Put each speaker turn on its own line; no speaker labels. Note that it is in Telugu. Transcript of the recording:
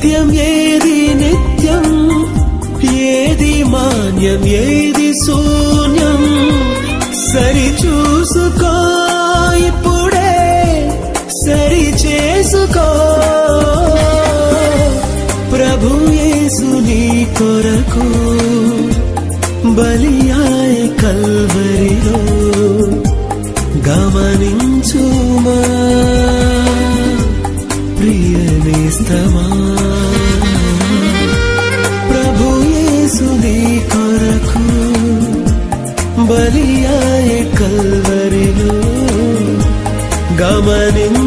సత్యం ఏది నిత్యం ఏది మాన్యం ఏది శూన్యం సరి చూసుకో ఇప్పుడే సరి చేసుకో ప్రభు యేసు నీ కొరకు బలియాయ కల్వరిలో గమనించుమా ప్రియనేస్తమా ప్రభు యేసు నీ కొరకు బలియాయ కల్వరిలో గమనించు